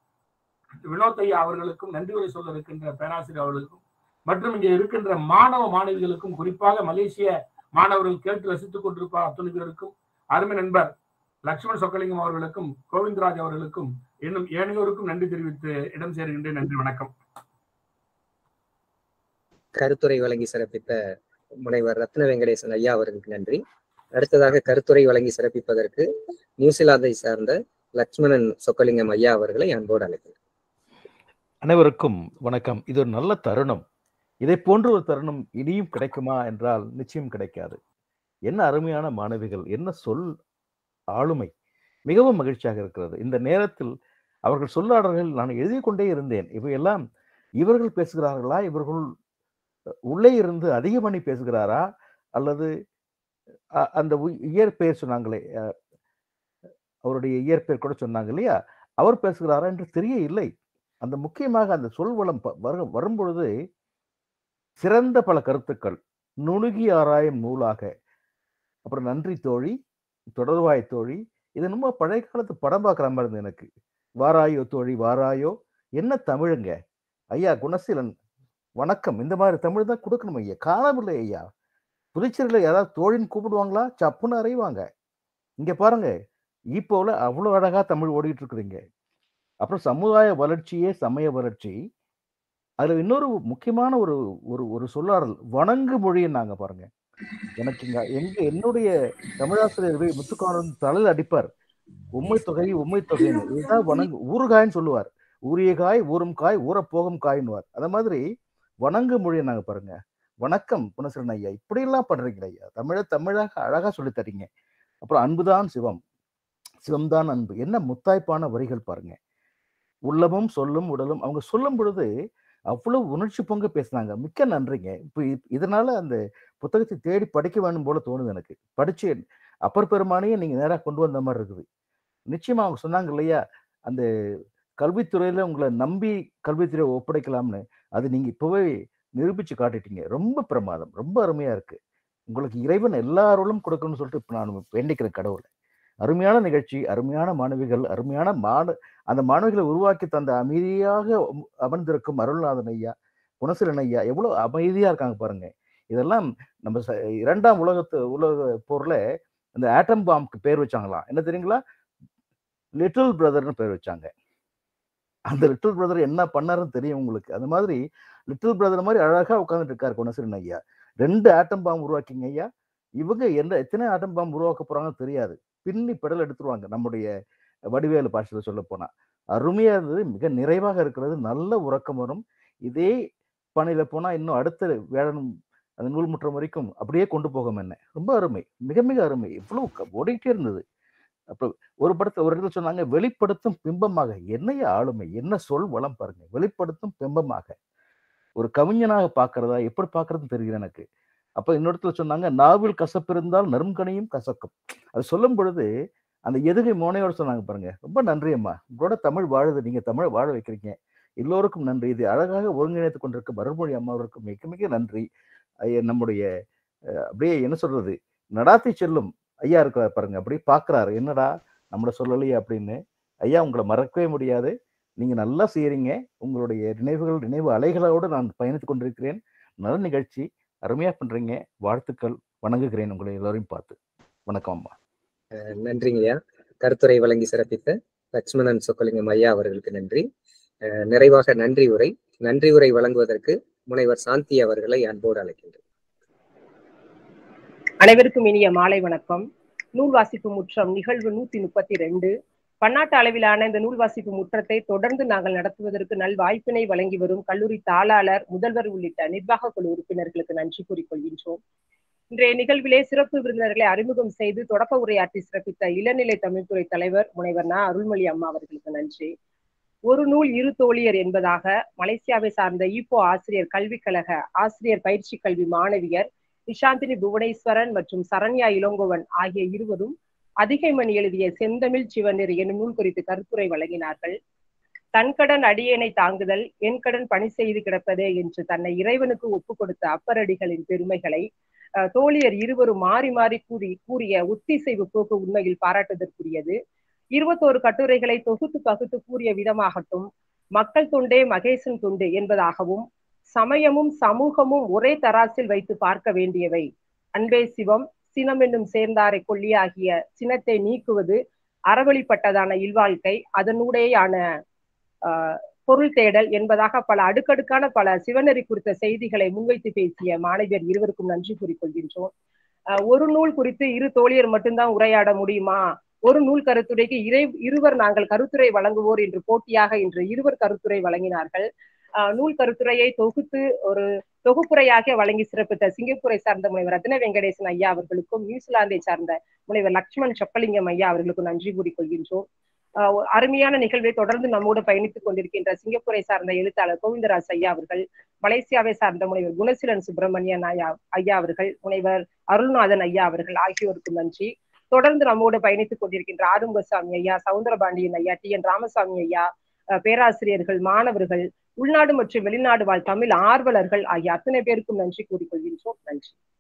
வினோத் ஐயா அவர்களுக்கும் நன்றி உரை சொல்ல இருக்கின்ற பேராசிரியர் அவர்களுக்கும் மற்றும் இங்கே இருக்கின்ற மாணவ மாணவிகளுக்கும் குறிப்பாக மலேசிய மாணவர்கள் கேட்டு ரசித்துக் கொண்டிருப்பார் அத்துணை பேருக்கும் அருமை நண்பர் லட்சுமண் சொக்கலிங்கம் அவர்களுக்கும் கோவிந்தராஜ் அவர்களுக்கும் இன்னும் ஏனையோருக்கும் நன்றி தெரிவித்து இடம் சேருகின்றேன் நன்றி வணக்கம் கருத்துரை வழங்கி சிறப்பித்த முனைவர் ரத்ன வெங்கடேசன் ஐயா அவர்களுக்கு நன்றி அடுத்ததாக கருத்துரை வழங்கி சிறப்பிப்பதற்கு நியூசிலாந்தை சார்ந்த லட்சுமணன் சொக்கலிங்கம் ஐயா அவர்களை அன்போடு அழைக்கிறேன் அனைவருக்கும் வணக்கம் இது ஒரு நல்ல தருணம் இதை போன்ற ஒரு தருணம் இனியும் கிடைக்குமா என்றால் நிச்சயம் கிடைக்காது என்ன அருமையான மாணவிகள் என்ன சொல் ஆளுமை மிகவும் மகிழ்ச்சியாக இருக்கிறது இந்த நேரத்தில் அவர்கள் சொல்லாடல்கள் நான் எழுதி கொண்டே இருந்தேன் இவையெல்லாம் இவர்கள் பேசுகிறார்களா இவர்கள் உள்ளே இருந்து அதிகமணி பேசுகிறாரா அல்லது அ- அந்த உய்- இயற்பெயர் சொன்னாங்களே அஹ், அவருடைய இயற்பெயர் கூட சொன்னாங்க இல்லையா அவர் பேசுகிறாரா என்று தெரிய இல்லை அந்த முக்கியமாக அந்த சொல்வளம் ப- வரு- வரும்பொழுது சிறந்த பல கருத்துக்கள் நுணுகி ஆராயும் நூலாக அப்புறம் நன்றி தோழி தொடர்வாய் தோழி இது ரொம்ப பழைய காலத்து படம் பார்க்குற மாதிரி இருந்தது எனக்கு வாராயோ தோழி வாராயோ என்ன தமிழுங்க ஐயா குணசீலன் வணக்கம் இந்த மாதிரி தமிழ் தான் கொடுக்கணும் ஐயா காணவில்லை ஐயா புதுச்சேரியில் யாராவது தோழின்னு கூப்பிடுவாங்களா சப்புன்னு அறைவாங்க இங்க பாருங்க இப்போல அவ்வளோ அழகா தமிழ் ஓடிட்டு இருக்கிறீங்க அப்புறம் சமுதாய வளர்ச்சியே சமய வளர்ச்சி அதுல இன்னொரு முக்கியமான ஒரு ஒரு ஒரு சொல்லாடல் வணங்கு மொழின்னாங்க பாருங்க எனக்கு இங்க எங்க என்னுடைய தமிழாசிரியர் வி. முத்துக்கானன் தலையில் அடிப்பார் உண்மை தொகை உண்மை தொகைன்னு இதுதான் வணங்கு ஊறுகாய்ன்னு சொல்லுவார் ஊறிய காய் ஊறும் காய் ஊற போகும் காய்னுவார் அந்த மாதிரி வணங்கு மொழி நாங்க பாருங்க வணக்கம் குணசரன் ஐயா இப்படியெல்லாம் பண்றீங்களா ஐயா தமிழை தமிழாக அழகா சொல்லித் தரீங்க அப்புறம் அன்புதான் சிவம் சிவம்தான் அன்பு என்ன முத்தாய்ப்பான வரிகள் பாருங்க உள்ளமும் சொல்லும் உடலும் அவங்க சொல்லும் பொழுது அவ்வளவு உணர்ச்சி பொங்க பேசுனாங்க மிக்க நன்றிங்க இப்போ இ- இதனால அந்த புத்தகத்தை தேடி படிக்க வேண்டும் போல தோணுது எனக்கு படிச்சு அப்பர் பெருமானையே நீங்க நேரா கொண்டு வந்த மாதிரி இருக்குது நிச்சயமா அவங்க சொன்னாங்க இல்லையா அந்த கல்வித்துறையில உங்களை நம்பி கல்வித்துறையை ஒப்படைக்கலாம்னு அது நீங்க இப்பவே நிரூபிச்சு காட்டிட்டீங்க ரொம்ப பிரமாதம் ரொம்ப அருமையா இருக்கு உங்களுக்கு இறைவன் எல்லா அருளும் கொடுக்கணும்னு சொல்லிட்டு இப்ப நான் வேண்டிக்கிறேன் கடவுளை அருமையான நிகழ்ச்சி அருமையான மாணவிகள் அருமையான மாண அந்த மாணவிகளை உருவாக்கி தந்த அமைதியாக அம்- அமர்ந்திருக்கும் அருள்நாதன் ஐயா குணசீலன் ஐயா எவ்வளவு அமைதியா இருக்காங்க பாருங்க இதெல்லாம் நம்ம ச- இரண்டாம் உலகத்து உலக போர்ல இந்த ஆட்டம் பாம்க்கு பேர் வச்சாங்களாம் என்ன தெரியுங்களா லிட்டில் பிரதர்னு பேர் வச்சாங்க அந்த லிட்டில் பிரதர் என்ன பண்ணாருன்னு தெரியும் உங்களுக்கு அந்த மாதிரி லிட்டில் பிரதர் மாதிரி அழகா உட்கார்ந்துட்டு இருக்காரு குணசீலன் ஐயா ரெண்டு ஆட்டம் பாம் உருவாக்கிங்க ஐயா இவங்க என்ன எத்தனை ஆட்டம் பாம் உருவாக்க போறாங்கன்னு தெரியாது பின்னி பெடல் எடுத்துருவாங்க நம்முடைய வடிவேலு பாஷையில சொல்ல போனா அருமையா இருந்தது மிக நிறைவாக இருக்கிறது நல்ல உறக்கம் வரும் இதே பணியில போனா இன்னும் அடுத்த வேடன் அந்த நூல் முற்றம் வரைக்கும் அப்படியே கொண்டு போகும் என்ன ரொம்ப அருமை மிக மிக அருமை இவ்வளவு க- ஓடிக்கிட்டே இருந்தது அப்ப ஒரு படத்துல ஒரு இடத்துல சொன்னாங்க வெளிப்படுத்தும் பிம்பமாக என்னைய ஆளுமை என்ன சொல் வளம் பாருங்க வெளிப்படுத்தும் பிம்பமாக ஒரு கவிஞனாக பார்க்கறதா எப்படி பார்க்கறதுன்னு தெரியல எனக்கு அப்ப இன்னொரு இடத்துல சொன்னாங்க நாவில் கசப்பு இருந்தால் நறுங்கனியும் கசக்கும் அது சொல்லும் பொழுது அந்த எதுகை மோனையோட சொன்னாங்க பாருங்க ரொம்ப நன்றி அம்மா உங்களோட தமிழ் வாழுது நீங்க தமிழை வாழ வைக்கிறீங்க எல்லோருக்கும் நன்றி இது அழகாக ஒருங்கிணைத்து கொண்டிருக்கும் மறுமொழி அம்மாவிற்கு மிக மிக நன்றி ஐயா, நம்முடைய அஹ், அப்படியே என்ன சொல்றது நடாத்தி செல்லும் ஐயா இருக்கிறார் பாருங்க அப்படியே பாக்குறாரு என்னடா நம்மள சொல்லலையே அப்படின்னு ஐயா உங்களை மறக்கவே முடியாது நீங்க நல்லா செய்யறீங்க உங்களுடைய நினைவுகள் நினைவு அலைகளோடு நான் பயணித்துக் கொண்டிருக்கிறேன் நல்ல நிகழ்ச்சி அருமையா பண்றீங்க வாழ்த்துக்கள் வணங்குகிறேன் உங்களை எல்லாரையும் பார்த்து வணக்கம் அம்மா அஹ் நன்றிங்கய்யா கருத்துரை வழங்கி சிறப்பித்த லட்சுமணன் சொக்கலிங்கம் ஐயா அவர்களுக்கு நன்றி அஹ் நிறைவாக நன்றி உரை நன்றி உரை வழங்குவதற்கு முனைவர் சாந்தி அவர்களை அன்போடு அழைக்கின்றேன் அனைவருக்கும் இனிய மாலை வணக்கம் நூல் வாசிப்பு முற்றம் நிகழ்வு நூத்தி முப்பத்தி ரெண்டு பன்னாட்டு அளவிலான இந்த நூல் வாசிப்பு முற்றத்தை தொடர்ந்து நாங்கள் நடத்துவதற்கு நல் வாய்ப்பினை வழங்கி வரும் கல்லூரி தாளாளர் முதல்வர் உள்ளிட்ட நிர்வாக குழு உறுப்பினர்களுக்கு நன்றி கூறிக்கொள்கின்றோம் இன்றைய நிகழ்விலே சிறப்பு விருந்தினர்களை அறிமுகம் செய்து தொடக்க உரையாற்றி சிறப்பித்த இளநிலை தமிழ்துறை தலைவர் முனைவர் நா அருள்மொழி அம்மா அவர்களுக்கு நன்றி ஒரு நூல் இரு தோழியர் என்பதாக மலேசியாவை சார்ந்த ஈப்போ ஆசிரியர் கல்விக் கழக ஆசிரியர் பயிற்சி கல்வி மாணவியர் நிஷாந்தினி புவனேஸ்வரன் மற்றும் சரண்யா இளங்கோவன் ஆகிய இருவரும் அதிகைமணி எழுதிய செந்தமிழ் சிவநீர் என்னும் நூல் குறித்து கருத்துரை வழங்கினார்கள் தன்கடன் அடியேனை தாங்குதல் என் கடன் பணி செய்து கிடப்பதே என்று தன்னை இறைவனுக்கு ஒப்புக் கொடுத்த அப்பரடிகளின் பெருமைகளை அஹ், தோழியர் இருவரும் மாறி மாறி கூறி கூறிய ஒத்திசைவு போக்கு உண்மையில் பாராட்டுதற்குரியது இருபத்தோரு கட்டுரைகளை தொகுத்து பகுத்து கூறிய விதமாகட்டும் மக்கள் தொண்டே மகேசன் தொண்டு என்பதாகவும் சமயமும் சமூகமும் ஒரே தராசில் வைத்து பார்க்க வேண்டியவை அன்பே சிவம் சினம் என்னும் சேர்ந்தாரை கொல்லியாகிய சினத்தை நீக்குவது அறவழிப்பட்டதான இல்வாழ்க்கை அதனூடேயான ஆஹ், பொருள் தேடல் என்பதாக பல அடுக்கடுக்கான பல சிவநெறி குறித்த செய்திகளை முன்வைத்து பேசிய மாணவியர் இருவருக்கும் நன்றி கூறிக்கொள்கின்றோம் ஆஹ், ஒரு நூல் குறித்து இரு தோழியர் மட்டும்தான் உரையாட முடியுமா ஒரு நூல் கருத்துரைக்கு இறை இருவர் நாங்கள் கருத்துரை வழங்குவோர் என்று போட்டியாக இன்று இருவர் கருத்துரை வழங்கினார்கள் ஆஹ், நூல் கருத்துரையை தொகுத்து ஒரு தொகுப்புரையாக வழங்கி சிறப்பித்த சிங்கப்பூரை சார்ந்த முனைவர் ரத்ன வெங்கடேசன் ஐயா அவர்களுக்கும் நியூசிலாந்தை சார்ந்த முனைவர் லக்ஷ்மண் சொக்கலிங்கம் ஐயா அவர்களுக்கும் நன்றி கூறிக்கொள்கின்றோம் ஆஹ் ஒரு அருமையான நிகழ்வை தொடர்ந்து நம்மோடு பயணித்துக் கொண்டிருக்கின்ற சிங்கப்பூரை சார்ந்த எழுத்தாளர் கோவிந்தராஜ் ஐயா அவர்கள் மலேசியாவை சார்ந்த முனைவர் குணசீலன் சுப்பிரமணியன் ஐயா ஐயா அவர்கள் முனைவர் அருள்நாதன் ஐயா அவர்கள் ஆகியோருக்கு நன்றி தொடர்ந்து நம்மோடு பயணித்துக் கொண்டிருக்கின்ற ஆறுமுகசாமி ஐயா சவுந்தரபாண்டியன் ஐயா டி என் ராமசாமி ஐயா அஹ் பேராசிரியர்கள் மாணவர்கள் உள்நாடு மற்றும் வெளிநாடு வாழ் தமிழ் ஆர்வலர்கள் ஆகிய அத்தனை பேருக்கும் நன்றி கூறிக்கொள்கின்றோம் நன்றி